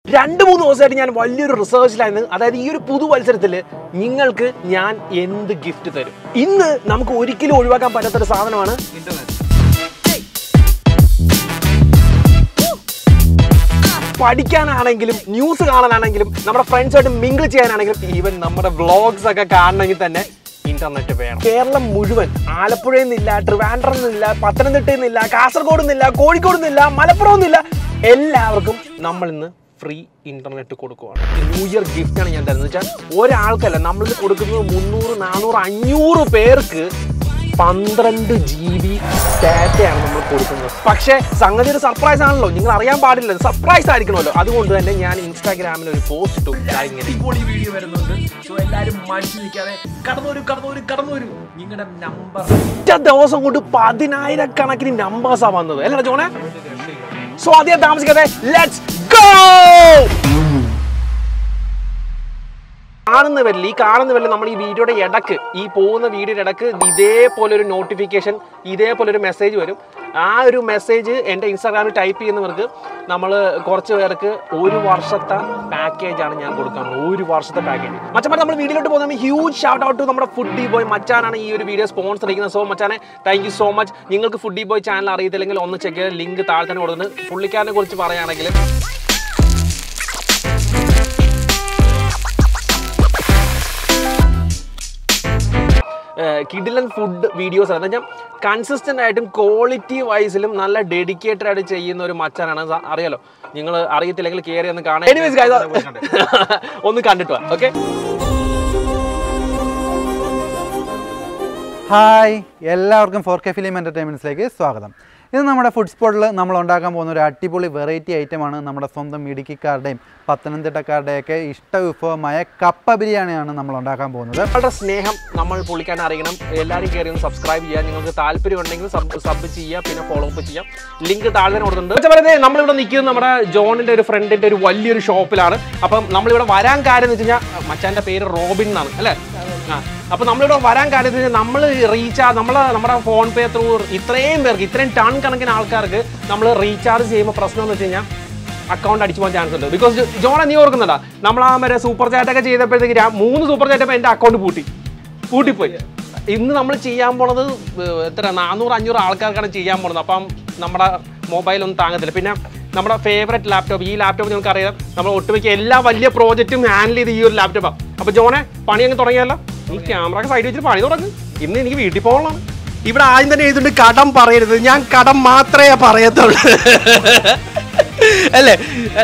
രണ്ട് മൂന്ന് ദിവസമായിട്ട് ഞാൻ വലിയൊരു റിസർച്ചിലായിരുന്നു അതായത് ഈ ഒരു പുതു മത്സരത്തിൽ നിങ്ങൾക്ക് ഞാൻ എന്ത് ഗിഫ്റ്റ് തരും ഇന്ന് നമുക്ക് ഒരിക്കലും ഒഴിവാക്കാൻ പറ്റാത്തൊരു സാധനമാണ് പഠിക്കാനാണെങ്കിലും ന്യൂസ് കാണാനാണെങ്കിലും നമ്മുടെ ഫ്രണ്ട്സായിട്ട് മിങ്കിൾ ചെയ്യാനാണെങ്കിലും ഈവൻ നമ്മുടെ വ്ളോഗ്സ് ഒക്കെ കാണണമെങ്കിൽ തന്നെ ഇന്റർനെറ്റ് വേണം കേരളം മുഴുവൻ ആലപ്പുഴയിൽ നിന്നില്ല ട്രിവാൻഡ്രം നിന്നില്ല പത്തനംതിട്ടയിൽ നിന്നില്ല കാസർഗോഡ് നിന്നില്ല കോഴിക്കോട് നിന്നില്ല മലപ്പുറം നിന്നില്ല എല്ലാവർക്കും നമ്മൾ ഇന്ന് ഫ്രീ ഇന്റർനെറ്റ് കൊടുക്കുവാണ് ന്യൂ ഇയർ ഗിഫ്റ്റ് ആണ് ഞാൻ തരുന്നത് വെച്ചാൽ ഒരാൾക്കല്ല നമ്മളിത് കൊടുക്കുന്നത് മുന്നൂറ് നാനൂറ് അഞ്ഞൂറ് പേർക്ക് പന്ത്രണ്ട് ജി ബി ഡാറ്റയാണ് നമ്മൾ കൊടുക്കുന്നത് പക്ഷേ സംഗതി ഒരു സർപ്രൈസ് ആണല്ലോ നിങ്ങൾ അറിയാൻ പാടില്ല സർപ്രൈസ് ആയിരിക്കണമല്ലോ അതുകൊണ്ട് തന്നെ ഞാൻ ഇൻസ്റ്റാഗ്രാമിൽ ഒരു പോസ്റ്റ് ഇട്ടു ദാ ഇങ്ങനെ അടിപൊളി വീഡിയോ വരുന്നുണ്ട് സോ എല്ലാരും മടിച്ചു നിൽക്കാതെ കടന്നൂരും കടന്നൂരും കടന്നൂരും നിങ്ങളുടെ നമ്പർ ഒറ്റ ദിവസം കൊണ്ട് പതിനായിരക്കണക്കിന് നമ്പേഴ്സാണ് വന്നത് അല്ലേ ജോണെ സോ അധികം താമസിക്കാതെ ലെറ്റ്സ് ഗോ കാണുന്നവരിൽ ഈ കാണുന്നവരിൽ നമ്മൾ ഈ വീഡിയോയുടെ ഇടക്ക് ഈ പോകുന്ന വീഡിയോയുടെ ഇടക്ക് ഇതേപോലെ ഒരു നോട്ടിഫിക്കേഷൻ ഇതേപോലെ ഒരു മെസ്സേജ് വരും ആ ഒരു മെസ്സേജ് എൻ്റെ ഇൻസ്റ്റാഗ്രാമിൽ ടൈപ്പ് ചെയ്യുന്നവർക്ക് നമ്മൾ കുറച്ച് പേർക്ക് ഒരു വർഷത്തെ പാക്കേജ് ആണ് ഞാൻ കൊടുക്കുന്നത് ഒരു വർഷത്തെ പാക്കേജ് മച്ചന്മാർ നമ്മൾ വീഡിയോയിലോട്ട് പോകുന്ന ഹ്യൂജ് ഷൗട്ട് ഔട്ട് ടു നമ്മുടെ ഫുഡി ബോയ് മച്ചാനാണ് ഈ ഒരു വീഡിയോ സ്പോൺസർ ചെയ്യുന്നത് സോ മച്ചാനെ താങ്ക് യു സോ മച്ച് നിങ്ങൾക്ക് ഫുഡി ബോയ് ചാനൽ അറിയത്തില്ലെങ്കിൽ ഒന്ന് ചെക്ക് ചെയ്ത് ലിങ്ക് താഴെ തന്നെ കൊടുക്കുന്നത് പുള്ളിക്കാരനെ കുറിച്ച് പറയുകയാണെങ്കിൽ കിഡിലൻ ഫുഡ് വീഡിയോസ് ആണ് വെച്ചാൽ കൺസിസ്റ്റന്റ് ആയിട്ടും ക്വാളിറ്റി വൈസിലും നല്ല ഡെഡിക്കേറ്റഡ് ആയിട്ട് ചെയ്യുന്ന ഒരു മച്ചാനാണ് സ- അറിയാലോ നിങ്ങൾ അറിയത്തില്ലെങ്കിൽ കയറി ഒന്ന് കാണാം Anyways, guys, ഒന്ന് കണ്ടിട്ട് വാ ഓക്കെ ഹായ് എല്ലാവർക്കും ഫോർ കെ ഫിലിം എൻ്റർടൈൻമെൻറ്റ്സിലേക്ക് സ്വാഗതം ഇത് നമ്മുടെ ഫുഡ് സ്പോട്ടിൽ നമ്മൾ ഉണ്ടാക്കാൻ പോകുന്ന ഒരു അടിപൊളി വെറൈറ്റി ഐറ്റമാണ് നമ്മുടെ സ്വന്തം ഇടുക്കിക്കാരുടെയും പത്തനംതിട്ടക്കാരുടെയൊക്കെ ഇഷ്ട വിഭവമായ കപ്പ ബിരിയാണിയാണ് നമ്മൾ ഉണ്ടാക്കാൻ പോകുന്നത് നിങ്ങളുടെ സ്നേഹം നമ്മൾ പുള്ളിക്കാൻ അറിയണം എല്ലാവരും കയറി ഒന്ന് സബ്സ്ക്രൈബ് ചെയ്യുക നിങ്ങൾക്ക് താല്പര്യം ഉണ്ടെങ്കിൽ സബ് സബ് ചെയ്യുക പിന്നെ ഫോളോ അപ്പ് ചെയ്യാം ലിങ്ക് താഴെ തന്നെ കൊടുത്തിട്ടുണ്ട് പറയുന്നത് നമ്മളിവിടെ നിൽക്കുന്നത് നമ്മുടെ ജോണിന്റെ ഒരു ഫ്രണ്ടിന്റെ ഒരു വലിയൊരു ഷോപ്പിലാണ് അപ്പം നമ്മളിവിടെ വരാൻ കാര്യം എന്ന് വെച്ച് കഴിഞ്ഞാൽ മച്ചാന്റെ പേര് റോബിൻ എന്നാണ് അല്ലേ ആ അപ്പൊ നമ്മളിവിടെ വരാൻ കാര്യം എന്ന് വെച്ചാൽ നമ്മൾ റീചാർജ് നമ്മൾ നമ്മുടെ ഫോൺ പേ ത്രൂ ഇത്രയും പേർക്ക് ഇത്രയും ടൺ കണക്കിന് ആൾക്കാർക്ക് നമ്മൾ റീചാർജ് ചെയ്യുമ്പോൾ പ്രശ്നം എന്ന് വെച്ച് കഴിഞ്ഞാൽ അക്കൗണ്ട് അടിച്ചു പോകാൻ ചാൻസ് ഉണ്ട് ബിക്കോസ് ജോണ നീ ഓർക്കുന്നുണ്ടാ നമ്മൾ ആ മറ്റേ സൂപ്പർ ചാറ്റ് ഒക്കെ ചെയ്തപ്പോഴത്തേക്ക് രാ- മൂന്ന് സൂപ്പർ ചാറ്റ് എൻ്റെ അക്കൗണ്ട് പൂട്ടി പൂട്ടിപ്പോയി ഇന്ന് നമ്മൾ ചെയ്യാൻ പോണത് ഏർ എത്ര നാനൂറ് അഞ്ഞൂറ് ആൾക്കാർക്കാണ് ചെയ്യാൻ പോണത് അപ്പം നമ്മുടെ മൊബൈൽ ഒന്നും താങ്ങത്തില്ല പിന്നെ നമ്മുടെ ഫേവറേറ്റ് ലാപ്ടോപ്പ് ഈ ലാപ്ടോപ്പ് നിങ്ങൾക്ക് അറിയാം നമ്മൾ ഒട്ടുമിക്ക എല്ലാ വലിയ പ്രോജക്റ്റും ഹാൻഡിൽ ചെയ്ത് ഈ ഒരു ലാപ്ടോപ്പാണ് അപ്പോൾ ജോനെ പണി അങ്ങ് തുടങ്ങിയല്ലോ ഈ ക്യാമറ ഒക്കെ സൈഡ് വെച്ചിട്ട് പണി തുടങ്ങും ഇന്ന് എനിക്ക് വീട്ടിൽ പോകണം ഇവിടെ ആദ്യം തന്നെ എഴുതുന്നുണ്ട് കടം പറയരുത് ഞാൻ കടം മാത്രമേ പറയത്തുള്ളൂ അല്ലേ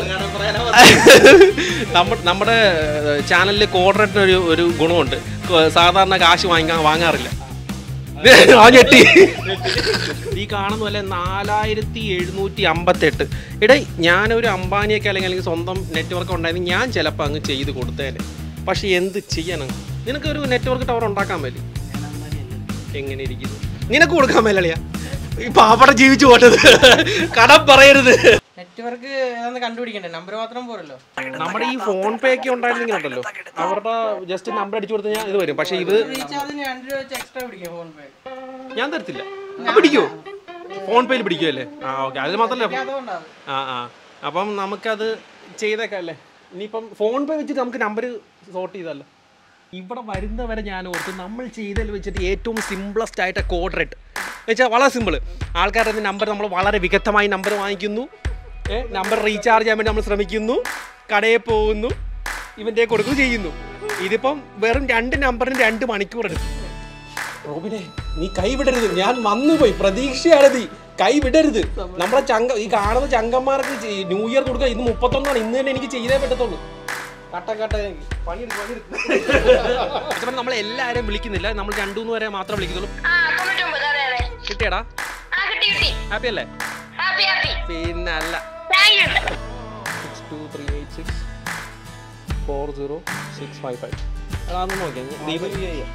നമ്മ- നമ്മുടെ ചാനലിൽ കോർഡിനേറ്റർ ഒരു ഒരു ഗുണമുണ്ട് കൊ- സാധാരണ കാശ് വാങ്ങിക്കാൻ വാങ്ങാറില്ല ആ ഞെട്ടി ഈ കാണുന്ന പോലെ നാലായിരത്തി എഴുന്നൂറ്റി അമ്പത്തെട്ട് ഇടേ ഞാനൊരു അംബാനിയൊക്കെ അല്ലെങ്കിൽ അല്ലെങ്കിൽ സ്വന്തം നെറ്റ്വർക്ക് ഉണ്ടായിരുന്നു ഞാൻ ചിലപ്പോൾ അങ്ങ് ചെയ്ത് കൊടുത്തേനെ പക്ഷെ എന്ത് ചെയ്യണം നിനക്കൊരു നെറ്റ്വർക്ക് ടവർ ഉണ്ടാക്കാൻ പറ്റി എങ്ങനെ ഇരിക്കുന്നു നിനക്ക് കൊടുക്കാൻ മേലളിയാ ഈ പാപ്പട ജീവിച്ചു പോട്ടത് കടം പറയരുത് നെറ്റ്വർക്ക് ഏതാന്ന് കണ്ടുപിടിക്കണ്ടേ നമ്പർ മാത്രം പോരല്ലോ നമ്മുടെ ഈ ഫോൺ പേ ഒക്കെ ഉണ്ടായിരുന്നെങ്കിൽ ഉണ്ടല്ലോ അവരുടെ ജസ്റ്റ് നമ്പർ അടിച്ചു കൊടുത്തു കഴിഞ്ഞാൽ ഇത് വരും പക്ഷെ ഇത് റീചാർജിന് രണ്ട് രൂപ വെച്ച് എക്സ്ട്രാ പിടിക്കും ഫോൺ പേ ഞാൻ തരത്തില്ല ആ, പിടിക്കുവോ ഫോൺ പേയിൽ പിടിക്കുമല്ലേ ആ ഓക്കെ അതിൽ മാത്രമല്ല അതുകൊണ്ടാണ് ആ ആ അപ്പം നമുക്കത് ചെയ്തേക്കാം അല്ലേ ഇനിയിപ്പം ഫോൺ പേ വെച്ചിട്ട് നമുക്ക് നമ്പർ സോർട്ട് ചെയ്തല്ലോ ഇവിടെ വരുന്നവരെ ഞാൻ ഓർത്ത് നമ്മൾ ചെയ്തതിൽ വെച്ചിട്ട് ഏറ്റവും സിമ്പിളസ്റ്റ് ആയിട്ട് കോഡ് റെഡ് വെച്ചാൽ വളരെ സിമ്പിൾ ആൾക്കാരുടെ നമ്പർ നമ്മൾ വളരെ വിഗദ്ധമായി നമ്പർ വാങ്ങിക്കുന്നു ഏ നമ്പർ റീചാർജ് ചെയ്യാൻ വേണ്ടി നമ്മൾ ശ്രമിക്കുന്നു കടയിൽ പോകുന്നു ഇവൻ്റെ കൊടുക്കുകയും ചെയ്യുന്നു ഇതിപ്പം വെറും രണ്ട് നമ്പറിന് രണ്ട് മണിക്കൂർ എടുക്കും റോബിനെ നീ കൈവിടരുത് ഞാൻ വന്നുപോയി പ്രതീക്ഷയാണ് നീ കൈവിടരുത് നമ്മുടെ ചങ്ക ഈ കാണുന്ന ചങ്കന്മാർക്ക് ചെയ്- ന്യൂ ഇയർ കൊടുക്കുക ഇന്ന് മുപ്പത്തൊന്നാണ് ഇന്ന് തന്നെ എനിക്ക് ചെയ്തേ പറ്റത്തുള്ളൂ കട്ട കട്ട പണിയെടുക്കും പണിയെടുക്കും നമ്മൾ എല്ലാവരെയും വിളിക്കുന്നില്ല നമ്മൾ രണ്ടു മൂന്ന് വരെ മാത്രമേ വിളിക്കുന്നുള്ളൂ ആ തൊണ്ണൂറ്റൊമ്പത് അതെ അതെ കിട്ടിയടാ ആ കിട്ടി കിട്ടി ഹാപ്പി അല്ലേ ഹാപ്പി ഹാപ്പി പിന്നെ അല്ല thank you six two three eight six four zero six five five അതാണെന്ന് നോക്കിയാൽ ദീപം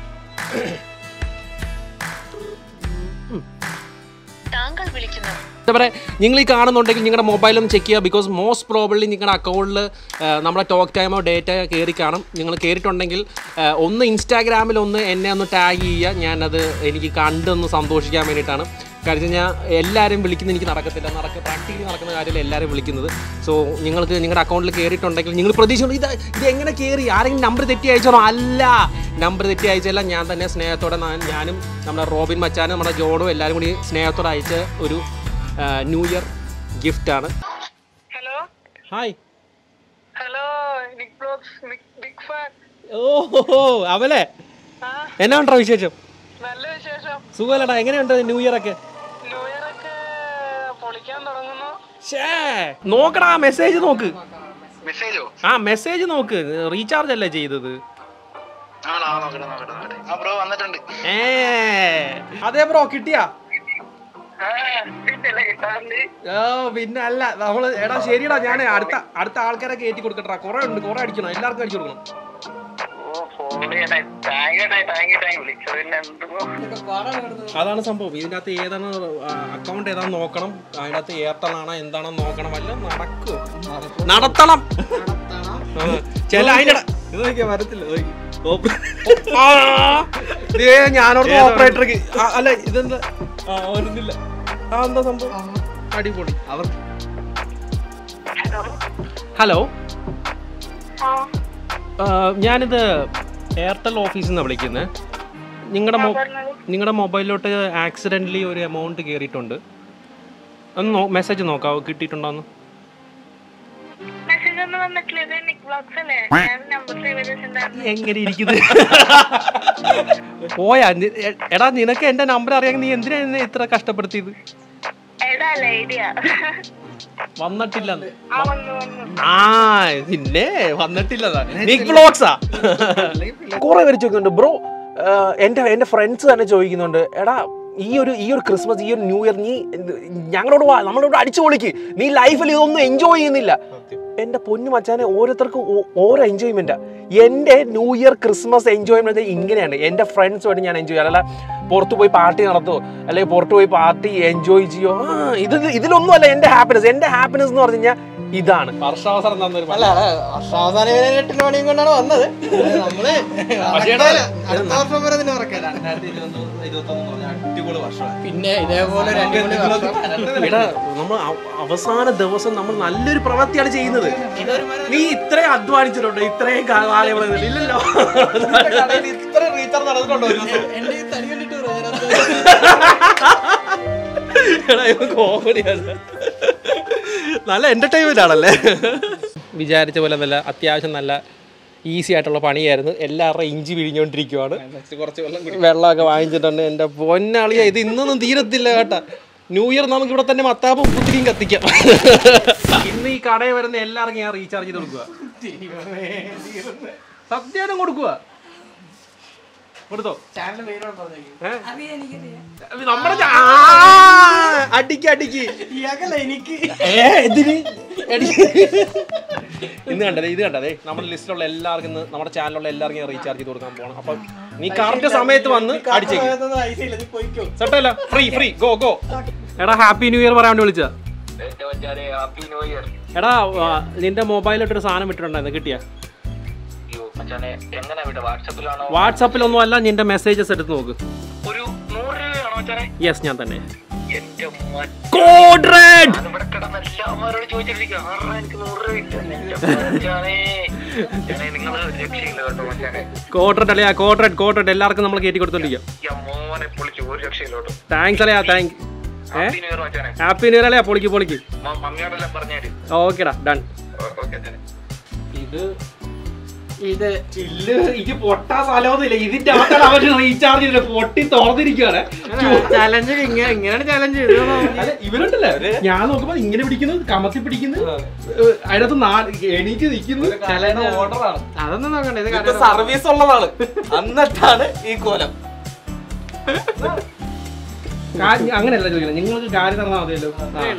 താങ്കൾ വിളിക്കുന്നു എന്താ പറയുക നിങ്ങൾ ഈ കാണുന്നുണ്ടെങ്കിൽ നിങ്ങളുടെ മൊബൈൽ ഒന്ന് ചെക്ക് ചെയ്യുക ബിക്കോസ് മോസ്റ്റ് പ്രോബബ്ലി നിങ്ങളുടെ അക്കൗണ്ടിൽ നമ്മുടെ ടോക്ക് ടൈമോ ഡേറ്റ കയറി കാണും നിങ്ങൾ കയറിയിട്ടുണ്ടെങ്കിൽ ആ, ഒന്ന് ഇൻസ്റ്റാഗ്രാമിൽ ഒന്ന് എന്നെ ഒന്ന് ടാഗ് ചെയ്യുക ഞാനത് എനിക്ക് കണ്ടൊന്ന് സന്തോഷിക്കാൻ വേണ്ടിയിട്ടാണ് കാര്യം കഴിഞ്ഞാൽ എല്ലാവരും വിളിക്കുന്നത് എനിക്ക് നടക്കത്തില്ല നടക്ക പ്രാക്ടിക്കലി നടക്കുന്ന കാര്യമില്ല എല്ലാവരും വിളിക്കുന്നത് സോ നിങ്ങൾക്ക് നിങ്ങളുടെ അക്കൗണ്ടിൽ കയറിയിട്ടുണ്ടെങ്കിൽ നിങ്ങൾ പ്രതീക്ഷിക്കുന്നു ഇത് ഇത് എങ്ങനെ കയറി ആരെങ്കിലും നമ്പർ തെറ്റി അയച്ചോ അല്ല നമ്പർ തെറ്റി അയച്ചല്ല ഞാൻ തന്നെ സ്നേഹത്തോടെ ഞാൻ- ഞാനും നമ്മുടെ റോബിൻ മച്ചാനും നമ്മുടെ ജോണും എല്ലാവരും കൂടി സ്നേഹത്തോടെ അയച്ച ഒരു ന്യൂ ഇയർ ഗിഫ്റ്റാണ് hello hi hello Nick vlogs big fan ഓ അവലെ ആ എന്നാ ഉണ്ടോ വിശേഷം നല്ല വിശേഷം സുഖമല്ലടാ എങ്ങനെയുണ്ട് ന്യൂ ഇയർ ഒക്കെ ന്യൂ ഇയർ ഒക്കെ പൊളിക്കാൻ തുടങ്ങുന്നു ഷേ നോക്കടാ മെസ്സേജ് നോക്ക് മെസ്സേജോ ആ മെസ്സേജ് നോക്ക് റീചാർജ് അല്ലേ ചെയ്തത് ആണോ ആ, നോക്കട്ടെ നോക്കട്ടെ നോക്കട്ടെ ആ ബ്രോ വന്നിട്ടുണ്ട് ഏ അതെ ബ്രോ കിട്ടിയാ ആ കിട്ടില്ല കിട്ടാറുണ്ട് ഓ പിന്നെ അല്ല നമ്മള് എടാ ശരിടാ ഞാൻ അടുത്ത അടുത്ത ആൾക്കാരെ കയറ്റി കൊടുക്കട്ടാ കുറെ ഉണ്ട് കുറെ അടിക്കണം എല്ലാവർക്കും അടിച്ചു കൊടുക്കണം ഓ ഫോൺ ചെയ്യണേ thank you thank you thank you വിളിച്ചതിന് എന്തോ അതാണ് സംഭവം ഇതിനകത്ത് ഏതാണ് അക്കൗണ്ട് ഏതാന്ന് നോക്കണം അതിനകത്ത് എയർടെൽ ആണോ എന്താണെന്ന് നോക്കണം വല്ല നടക്കോ നടത്തണം ആ, ചില അതിന്റെ വരത്തില്ല ഞാനോട് ഓപ്പറേറ്റർക്ക് അല്ല ഇതെന്താ ആ വരുന്നില്ല ആ എന്താ സംഭവം അടിപൊളി അവർ ഹലോ ആ, ഞാനിത് എയർടെൽ ഓഫീസിൽ നിന്നാണ് വിളിക്കുന്നത് നിങ്ങളുടെ നിങ്ങളുടെ മൊബൈലിലോട്ട് ആക്സിഡൻ്റലി ഒരു എമൗണ്ട് കയറിയിട്ടുണ്ട് ഒന്ന് മെസ്സേജ് നോക്കാവോ കിട്ടിയിട്ടുണ്ടോന്ന് മെസ്സേജ് ഒന്നും വന്നിട്ടില്ല ഇത് നിക് ബ്ലോഗ്സ് അല്ലേ ഞാൻ നമ്പർ സേവ് ചെയ്തിട്ടുണ്ടായിരുന്നു എങ്ങനെ ഇരിക്കുന്നത് പോയാ നി- എ- എടാ നിനക്ക് എന്റെ നമ്പർ അറിയാൻ നീ എന്തിനാ എന്നെ ഇത്ര കഷ്ടപ്പെടുത്തിയത് എടാ ലേഡിയാ വന്നിട്ടില്ല ആ വന്നു വന്നു ആ പിന്നെ വന്നിട്ടില്ലതാ നിക് ബ്ലോഗ്സാ കുറെ പേര് ചോദിക്കുന്നുണ്ട് ബ്രോ എന്റെ എന്റെ ഫ്രണ്ട്സ് തന്നെ ചോദിക്കുന്നുണ്ട് എടാ ഈ ഒരു ഈ ഒരു ക്രിസ്മസ് ഈ ഒരു ന്യൂ ഇയർ നീ ഞങ്ങളോട് വാ നമ്മളോട് അടിച്ചു പൊളിക്ക് നീ ലൈഫിൽ ഇതൊന്നും എൻജോയ് ചെയ്യുന്നില്ല എന്റെ പൊന്നു മച്ചാനെ ഓരോരുത്തർക്കും ഓ- ഓരോ എൻജോയ്മെന്റാ എന്റെ ന്യൂ ഇയർ ക്രിസ്മസ് എൻജോയ്മെന്റ് ഇങ്ങനെയാണ് എന്റെ ഫ്രണ്ട്സുമായിട്ട് ഞാൻ എൻജോയ് ചെയ്യാം അല്ല പുറത്ത് പോയി പാർട്ടി നടത്തുമോ അല്ലെങ്കിൽ പുറത്ത് പോയി പാർട്ടി എൻജോയ് ചെയ്യോ ആ ഇത് ഇതിലൊന്നും അല്ല എന്റെ ഹാപ്പിനെസ് എന്റെ ഹാപ്പിനെസ് എന്ന് പറഞ്ഞു കഴിഞ്ഞാൽ ഇതാണ് വർഷാവസരം തന്നൊരു അല്ല വർഷാവസാനം വരെ എട്ടിന് മണിയും കൊണ്ടാണ് വന്നത് നമ്മള് അടുത്ത വർഷം വരെ അതിന് മറക്കില്ല പിന്നെ ഇതേപോലെ ഒരു അടിപൊളി വർഷം എടാ നമ്മൾ അവ- അവസാന ദിവസം നമ്മൾ നല്ലൊരു പ്രവൃത്തിയാണ് ചെയ്യുന്നത് നീ ഇത്രയും അധ്വാനിച്ചിട്ടുണ്ടോ ഇത്രയും കാലയളവ് ഇല്ലല്ലോ ഇത്ര റീചാർജ് നടന്നിട്ടുണ്ടോ ഒരു ദിവസം? എന്റെ ഈ തടി കണ്ടിട്ട് എടാ, ഇത് കോമഡിയാണ് നല്ല എന്റർടൈൻമെന്റ് ആണല്ലേ വിചാരിച്ച പോലെ നല്ല അത്യാവശ്യം നല്ല ഈസി ആയിട്ടുള്ള പണിയായിരുന്നു എല്ലാവരുടെയും ഇഞ്ചി പിഴിഞ്ഞോണ്ടിരിക്കുവാണ് വെള്ളമൊക്കെ വാങ്ങിച്ചിട്ടുണ്ട് എൻ്റെ പൊന്നാളിയ ഇത് ഇന്നൊന്നും തീരത്തില്ല കേട്ടാ ന്യൂ ഇയർ നമുക്ക് ഇവിടെ തന്നെ മത്താപ്പും പുത്തിരിയും കത്തിക്കാം ഇന്ന് ഈ കടയിൽ വരുന്ന എല്ലാവർക്കും ഞാൻ റീചാർജ് ചെയ്ത് കൊടുക്കുക സത്യമായിട്ടും കൊടുക്കുക കൊടുത്തോ ചാനൽ പേരോട് പറഞ്ഞേക്കും ഏ? നമ്മുടെ ചാ- ആ, അടിക്ക് അടിക്ക് ഇയാക്കല്ല എനിക്ക് ഏ, എന്തിന്? എടി. ഇന്ന് കണ്ടതേ ഇത് കണ്ടതേ നമ്മുടെ ലിസ്റ്റിലുള്ള എല്ലാവർക്കും ഇന്ന് നമ്മുടെ ചാനലിലുള്ള എല്ലാവർക്കും റീചാർജ് ചെയ്ത് കൊടുക്കാൻ പോകണം അപ്പൊ നീ കറക്റ്റ് സമയത്ത് വന്ന് അടിച്ചേക്ക് ഐസ് ഇല്ല നീ പോയിക്കോ സെട്ടല്ല ഫ്രീ ഫ്രീ ഗോ ഗോ എടാ ഹാപ്പി ന്യൂ ഇയർ പറയാൻ വേണ്ടി വിളിച്ച ഹാപ്പി ന്യൂ ഇയർ എടാ ആ, നിന്റെ മൊബൈലിലോട്ടൊരു സാധനം വിട്ടിട്ടുണ്ടായിരുന്നു കിട്ടിയ അയ്യോ മച്ചാനെ എങ്ങനെ വിട്ട വാട്സപ്പിലാണോ വാട്സാപ്പിലൊന്നും അല്ല നിന്റെ മെസ്സേജസ് എടുത്ത് നോക്ക് ഒരു നൂറ് രൂപയാണോ മച്ചാനെ യെസ് ഞാൻ തന്നെ എന്റെ മച്ചാനെ കോഡ് റെഡ് ഇവിടെ കിടന്ന എല്ലാവരോട് ചോദിച്ചിരിക്കുക ആറാ എനിക്ക് നൂറ് രൂപ ഇല്ല എന്റെ മച്ചാനെ മച്ചാനെ നിങ്ങൾ രക്ഷയില്ല കേട്ടോ മച്ചാനെ കോഡ് റെഡ് അല്ലയാ കോഡ് റെഡ് കോഡ് റെഡ് എല്ലാവർക്കും നമ്മൾ കയറ്റി കൊടുത്തോണ്ടിരിക്കാം ഈ മോനെ പൊളിച്ച് ഒരു രക്ഷയില്ല കേട്ടോ താങ്ക്സ് അല്ലയാ താങ്ക് ഏ ഹാപ്പി ന്യൂ ഇയർ മച്ചാനെ ഹാപ്പി ന്യൂ ഇയർ അല്ലയാ പൊളിക്ക് പൊളിക്ക് മ- മമ്മിയോടെല്ലാം പറഞ്ഞേര് ഓക്കെടാ ഡൺ ഓക്കെ അച്ഛനെ ഇത് ഇത് ഇല്ല ഇത് പൊട്ടാ സ്ഥലമൊന്നുമില്ല ഇതിന്റെ അകത്താണ് അവര് റീചാർജ് ചെയ്തിട്ട് പൊട്ടി തുറന്നിരിക്കുകയാണ് ചലഞ്ച് ഇങ്ങനെ ഇങ്ങനെയാണ് ചലഞ്ച് അല്ല, ഇവരുണ്ടല്ലേ ഞാൻ നോക്കുമ്പോ ഇങ്ങനെ പിടിക്കുന്നു കമത്തി പിടിക്കുന്നു ഏഹ്, അതിനകത്ത് നാല് എണീറ്റ് നിൽക്കുന്നു ഓർഡറാണ് അതൊന്നും നോക്കണ്ട ഇത് സർവീസ് ഉള്ളതാണ് എന്നിട്ടാണ് ഈ കോലം കാ- അങ്ങനെയല്ല ചോദിക്കുന്നത് നിങ്ങൾക്ക് കാര്യം നടന്നാൽ മതിയല്ലോ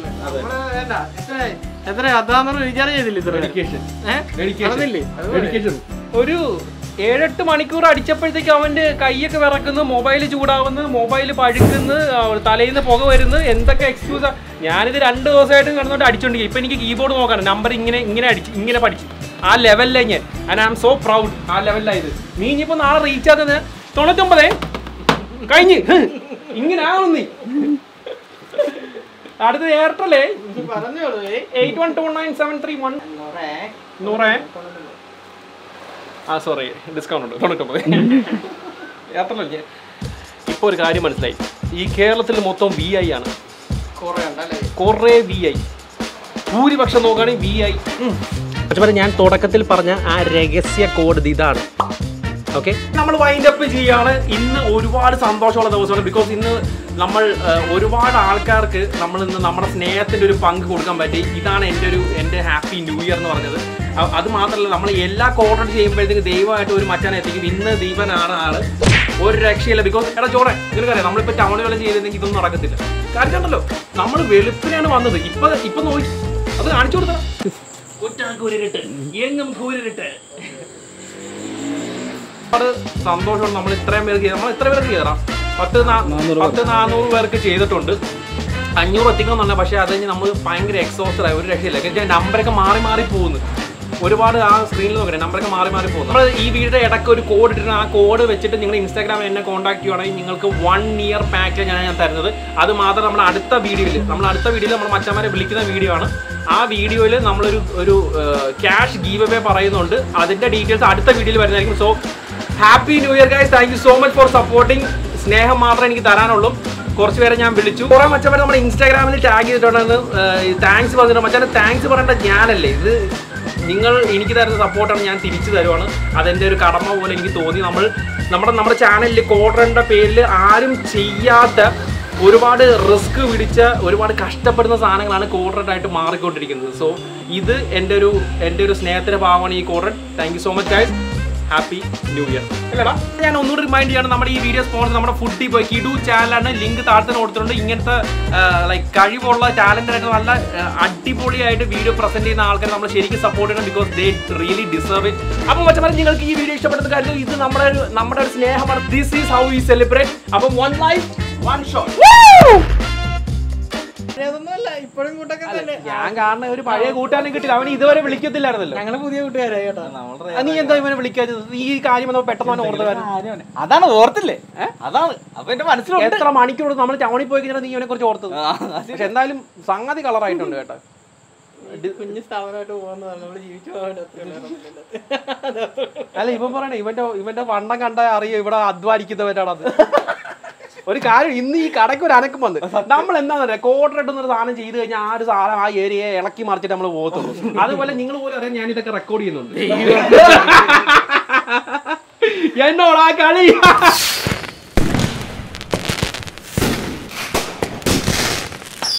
എത്ര അതാന്ന് റീചാർജ് ചെയ്തില്ല ഇത്ര ഡെഡിക്കേഷൻ ഏഹ് നടന്നില്ലേ? ഡെഡിക്കേഷൻ ഒരു ഏഴെട്ട് മണിക്കൂർ അടിച്ചപ്പോഴത്തേക്ക് അവന്റെ കൈയൊക്കെ വിറക്കുന്നു മൊബൈൽ ചൂടാവുന്നു മൊബൈൽ പഴുക്കുന്നു തലയിൽ നിന്ന് പുക വരുന്നു എന്തൊക്കെ എക്സ്ക്യൂസാ ഞാനിത് രണ്ട് ദിവസമായിട്ട് കിടന്നോണ്ട് അടിച്ചോണ്ടിരിക്കും ഇപ്പൊ എനിക്ക് കീബോർഡ് നോക്കണം നമ്പർ ഇങ്ങനെ ഇങ്ങനെ അടിച്ച് ഇങ്ങനെ പഠിച്ചു ആ ലെവലിലെ ഞാൻ and I am so proud ആ ലെവലിലായത് നീ ഇനിയിപ്പോ നാളെ റീച്ച് ആകുന്നത് തൊണ്ണൂറ്റൊമ്പതേ കഴിഞ്ഞ് ഹ്. ഇങ്ങനെ ആവും നീ അടുത്തത് എയർടെലേ പറഞ്ഞോളൂ eight one two nine seven three one നൂറേ ആ സോറി ഡിസ്കൗണ്ട് ഉണ്ട് തൊണ്ണൂറ്റൊമ്പത് എയർടെലല്ലേ ഇപ്പോൾ ഒരു കാര്യം മനസ്സിലായി ഈ കേരളത്തിൽ മൊത്തം വി ഐ ആണ് കുറെ ഉണ്ടല്ലേ കുറേ വി ഐ ഭൂരിപക്ഷം നോക്കുകയാണെങ്കിൽ വി ഐ പക്ഷേ ഞാൻ തുടക്കത്തിൽ പറഞ്ഞ ആ രഹസ്യ കോഡ് ഇതാണ് ഓക്കെ നമ്മൾ വൈൻഡ് അപ്പ് ചെയ്യാണ് ഇന്ന് ഒരുപാട് സന്തോഷമുള്ള ദിവസമാണ് ബിക്കോസ് ഇന്ന് നമ്മൾ ആ, ഒരുപാട് ആൾക്കാർക്ക് നമ്മൾ ഇന്ന് നമ്മുടെ സ്നേഹത്തിൻ്റെ ഒരു പങ്ക് കൊടുക്കാൻ പറ്റി ഇതാണ് എൻ്റെ ഒരു എൻ്റെ ഹാപ്പി ന്യൂ ഇയർ എന്ന് പറഞ്ഞത് അ- അത് മാത്രമല്ല നമ്മൾ എല്ലാ കോർഡർ ചെയ്യുമ്പോഴത്തേക്ക് ദൈവമായിട്ട് ഒരു മച്ചാനെ എത്തിക്കും ഇന്ന് ദീപനാണ് ആള് ഒരു രക്ഷയില്ല ബിക്കോസ് എടാ ചോടെ നിനക്കറിയാം നമ്മളിപ്പോൾ ടൗണിൽ വല്ലതും ചെയ്തിരുന്നെങ്കിൽ ഇതൊന്നും നടക്കത്തില്ല കാര്യം കണ്ടല്ലോ നമ്മൾ വെളുപ്പിനാണ് വന്നത് ഇപ്പൊ ഇപ്പൊ നോക്കി അത് കാണിച്ചു കൊടുത്തണം കുറ്റാക്കൂരിട്ട് എങ്ങും കൂരിട്ട് ഒരുപാട് സന്തോഷമാണ് നമ്മൾ ഇത്രയും പേർക്ക് ചെയ്ത് നമ്മൾ ഇത്ര പേർക്ക് ചെയ്തടാ പത്ത് നാ- പത്ത് നാനൂറ് പേർക്ക് ചെയ്തിട്ടുണ്ട് അഞ്ഞൂറ് എത്തിക്കണമെന്നല്ല പക്ഷേ അത് കഴിഞ്ഞ് നമ്മൾ ഭയങ്കര എക്സോസ്റ്റഡ് ആയി ഒരു രക്ഷയില്ല കാരണം നമ്പറൊക്കെ മാറി മാറി പോകുന്നു ഒരുപാട് ആ സ്ക്രീനിൽ നോക്കണേ നമ്പറൊക്കെ മാറി മാറി പോകുന്നു നമ്മൾ ഈ വീഡിയോ ഇടയ്ക്ക് ഒരു കോഡ് ഇട്ടിട്ട് ആ കോഡ് വെച്ചിട്ട് നിങ്ങൾ ഇൻസ്റ്റാഗ്രാമിൽ എന്നെ കോൺടാക്ട് ചെയ്യുവാണെങ്കിൽ നിങ്ങൾക്ക് വൺ ഇയർ പാക്കേജ് ആണ് ഞാൻ തരുന്നത് അത് മാത്രം നമ്മൾ അടുത്ത വീഡിയോയിൽ നമ്മൾ അടുത്ത വീഡിയോയിൽ നമ്മൾ മച്ചന്മാരെ വിളിക്കുന്ന വീഡിയോ ആണ് ആ വീഡിയോയിൽ നമ്മളൊരു ഒരു ക്യാഷ് ഗീവ് അവേ പറയുന്നുണ്ട് അതിന്റെ ഡീറ്റെയിൽസ് അടുത്ത വീഡിയോയിൽ വരുന്നതായിരിക്കും so happy new year guys thank you so much for supporting സ്നേഹം മാത്രമേ എനിക്ക് തരാനുള്ളൂ കുറച്ച് പേരെ ഞാൻ വിളിച്ചു കുറെ മച്ചവരെ നമ്മുടെ ഇൻസ്റ്റാഗ്രാമിൽ ടാഗ് ചെയ്തിട്ടുണ്ടെന്ന് താങ്ക്സ് പറഞ്ഞിട്ട് മച്ചാനെ താങ്ക്സ് പറയേണ്ട ഞാനല്ലേ ഇത് നിങ്ങൾ എനിക്ക് തരുന്ന സപ്പോർട്ടാണ് ഞാൻ തിരിച്ചു തരുവാണ് അതെൻ്റെ ഒരു കടമ പോലെ എനിക്ക് തോന്നി നമ്മൾ നമ്മുടെ നമ്മുടെ ചാനലിൽ കോഡറിൻ്റെ പേരിൽ ആരും ചെയ്യാത്ത ഒരുപാട് റിസ്ക് പിടിച്ച ഒരുപാട് കഷ്ടപ്പെടുന്ന സാധനങ്ങളാണ് കോഡറായിട്ട് മാറിക്കൊണ്ടിരിക്കുന്നത് സോ ഇത് എൻ്റെ ഒരു എൻ്റെ ഒരു സ്നേഹത്തിൻ്റെ ഭാഗമാണ് ഈ coder thank you so much guys happy new year അല്ലടാ ഞാൻ ഒന്നുകൂടി റിമൈൻഡ് ചെയ്യാണ് നമ്മുടെ ഈ വീഡിയോ സ്പോൺസർ നമ്മുടെ ഫുഡ് പോയി കിഡു ചാനലാണ് ലിങ്ക് താഴത്തിന് കൊടുത്തിട്ടുണ്ട് ഇങ്ങനത്തെ ലൈക്ക് കഴിവുള്ള ടാലന്റഡ് ആയിട്ട് നല്ല ആ, അടിപൊളിയായിട്ട് വീഡിയോ പ്രസന്റ് ചെയ്യുന്ന ആൾക്കാരെ നമ്മൾ ശരിക്കും സപ്പോർട്ട് ചെയ്യണം because they really deserve it അപ്പം മറ്റേ നിങ്ങൾക്ക് ഈ വീഡിയോ ഇഷ്ടപ്പെടുന്ന കാര്യം ഇത് നമ്മുടെ ഒരു നമ്മുടെ ഒരു സ്നേഹമാണ് this is how we celebrate അപ്പം വൺ ലൈഫ് വൺ ഷോട്ട് അതൊന്നുമല്ല ഇപ്പോഴും കൂട്ടൊക്കെ തന്നെ ഞാൻ കാണുന്ന ഒരു പഴയ കൂട്ടാനും കിട്ടില്ല അവന് ഇതുവരെ വിളിക്കത്തില്ലായിരുന്നല്ലോ ഞങ്ങള് പുതിയ കൂട്ടുകാരായി കേട്ടോ ആ, നീ എന്താ ഇവനെ വിളിക്കാത്തത് ഈ കാര്യം വന്നപ്പോ പെട്ടെന്ന് അവനെ ഓർത്ത കാര്യം അതാണ് ഓർത്തില്ലേ അതാണ് അപ്പൊ എന്റെ മനസ്സിലുണ്ട് എത്ര മണിക്കൂർ നമ്മൾ ടൗണിൽ പോയി കഴിഞ്ഞാൽ നീ ഇവനെ കുറിച്ച് ഓർത്തത് ആ, അത് പക്ഷെ എന്തായാലും സംഗതി കളറായിട്ടുണ്ട് കേട്ടോ കുഞ്ഞു സ്ഥാപനമായിട്ട് പോകുന്നതാണ് നമ്മൾ ജീവിച്ചു പോകാൻ അല്ല ഇവൻ പറയണേ ഇവന്റെ ഇവന്റെ വണ്ണം കണ്ട അറിയോ ഇവിടെ അധ്വാനിക്കുന്നവരാണ് അത് ഒരു കാര്യം ഇന്ന് ഈ കടയ്ക്ക് ഒരു അനക്കം വന്ന് നമ്മൾ എന്താണെന്ന് പറയാ കോട്ടർ ഇട്ടുന്ന ഒരു സാധനം ചെയ്ത് കഴിഞ്ഞാൽ ആ ഒരു സാധനം ആ ഏരിയയെ ഇളക്കി മറിച്ചിട്ട് നമ്മൾ പോകത്തുള്ളൂ അതുപോലെ നിങ്ങൾ പോലും അറിയാം ഞാൻ ഇതൊക്കെ റെക്കോർഡ് ചെയ്യുന്നുണ്ട് എന്നോടാ കളി